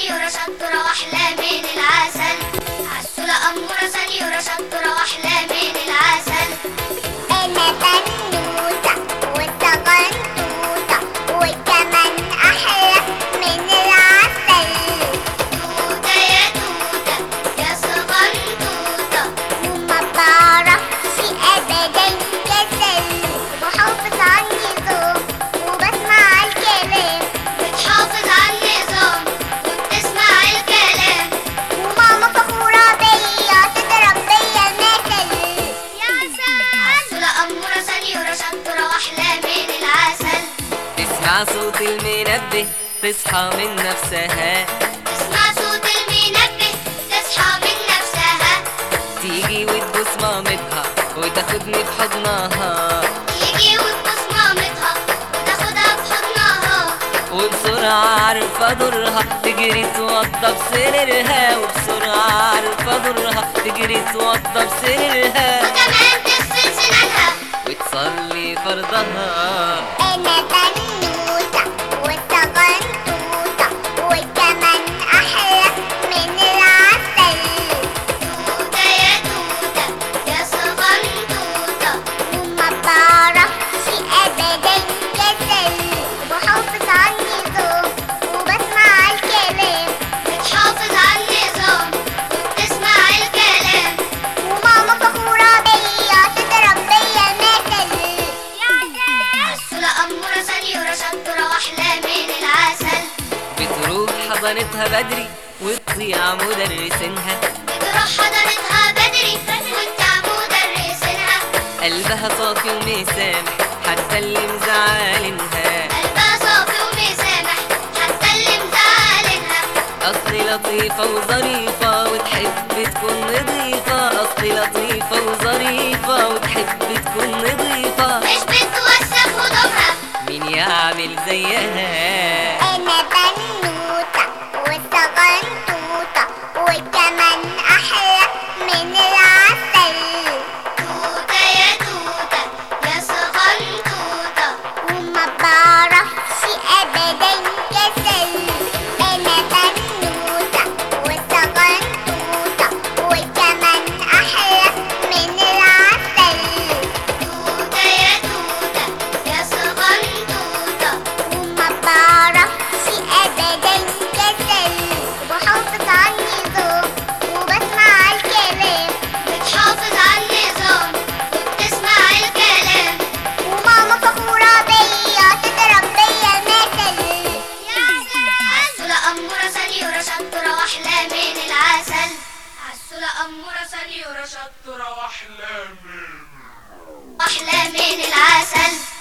سنيورة شطورة وأحلى من العسل عسولة أمورة سنيورة شطورة وأحلى من العسل أنا بنوتة وصغنطوطة وكمان أحلى من العسل توتة يا توتة يا صغنطوطة وما بعرفش أبدا كسل وبحافظ على النظام وبسمع الكلام بتحافظ على النظام وبتسمع الكلام وماما فخورة بيا تضرب بيا المثل يا عسل عسولة أمورة سنيورة شطورة وأحلى من العسل تسمع صوت المنبه تصحى من نفسها تسمع صوت المنبه تصحى من نفسها تيجي وتبوس مامتها وتاخدني بحضنها تيجي وتبوس مامتها وتاخدها بحضنها وبسرعة عارفة دورها تجري توضى بسريرها وبسرعة عارفة دورها تجري توضى بسريرها وكمان تغسل سنانها وتصلي فرضها أنا بنوتة وصغنطوطة وكمان أحلى من العسل توتة يا توتة يا صغنطوطة وما بعرفش أبدا كسل وبحافظ على النظام وبسمع الكلام بتحافظ على النظام وبتسمع الكلام وماما فخورة بيا تضرب بيا المثل يا عسل عسولة أمورة سنيورة شطورة وأحلى من العسل بتروح حضنتها بدري وتطيع مدرسينها بتروح حضنتها بدري وانت مدرسينها قلبها صافي ومسامح حتى اللي مزعلنها قلبها صافي ومسامح حتى اللي مزعلنها أصلي لطيفة وظريفة وتحب تكون نظيفة أصلي لطيفة وظريفة وتحب تكون نظيفة مش بتوسخ هدومها مين يعمل زيها أنا بنوتة وصغنطوطة وكمان أحلى من العسل توتة يا توتة يا صغنطوطة وما بعرفش أبدا كسل أنا بنوتة وصغنطوطة وكمان أحلى من العسل توتة يا توتة يا صغنطوطة وما بعرفش أبدا كسل وبحافظ على النظام وبسمع الكلام بتحافظ على النظام وبتسمع الكلام وماما فخورة بيا تضرب بيا المثل يا عسل عسولة أمورة سنيورة شطورة وأحلى من العسل عسولة أمورة سنيورة شطورة شطرة واحلى من وأحلى من العسل